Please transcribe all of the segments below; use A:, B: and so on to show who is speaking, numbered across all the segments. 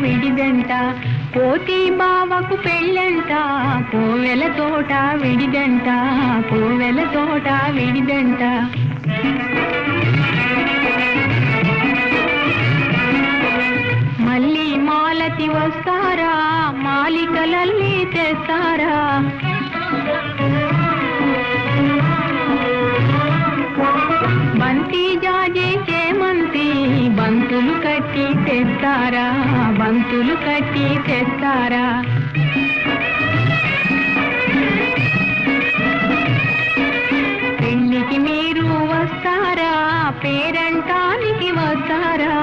A: విడిదంట కోతి బావకు పెళ్ళంట కోవెల తోట విడిదంట కోవెల తోట విడిదంట మళ్ళీ మాలతి వస్తారా మాలికలల్లి తెస్తారా బంతి జాజే చేమంతి బంతులు కట్టి తెస్తారా బంతులు కట్టి తెస్తారా పెళ్లికి మీరు వస్తారా పేరంటానికి వస్తారా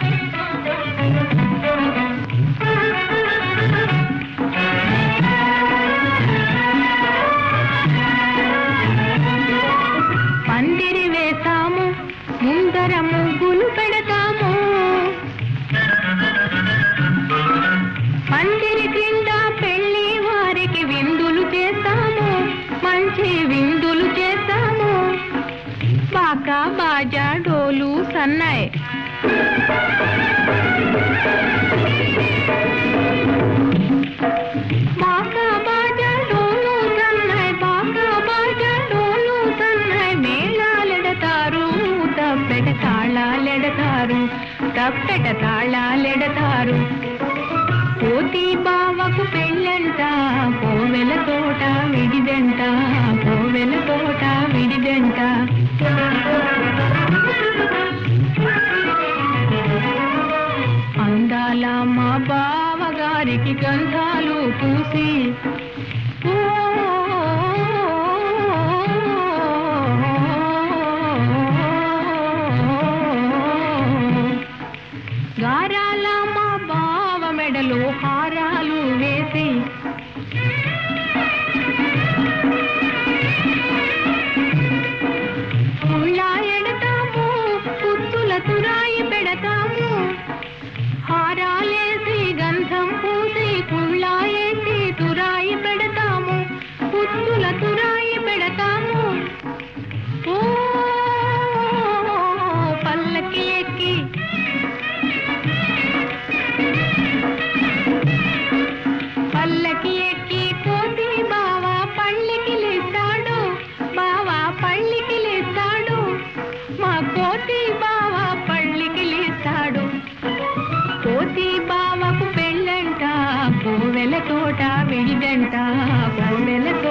A: పందిరి వేస్తాము ముందర ముగ్గులు పెడతాము పందిరి క్రింద పెళ్లి వారికి విందులు చేస్తాము మంచి విందులు చేస్తాము బాకా బాజా డోలు సన్నాయి బాకా బాజా డోలు సన్నాయి బాకా బాజా డోలు సన్నాయి మేళాలెడతారు తప్పెట తాళాలెడతారు తప్పెట తాళాలెడతారు కోతి బావకు పెళ్ళంట కోవెల తోట విడిదంట కోవెల తోట విడిదంట అందాల మా బావగారికి గంధాలు పూసి ఓ గారాల మా బావ మెడలో హారాలు వేసి ముళ్ళా ఎడతాము పుత్తుల తురాయి పెడతాము హారాలేసి గంధం పూసి కుళ్ళాయేసి తురాయి పెడతాము పుత్తుల తురాయి పెడతాము ఓ పల్లకి ఎక్కి పల్లకి ఎక్కి కోతి బావా పళ్ళకి లేస్తాడు బావా పళ్ళకి లేస్తాడు మా కోతి బావా పళ్ళకి లేస్తాడు కోతి బావకు పెళ్ళంట కోవెల తోట విడిదంట కోవెల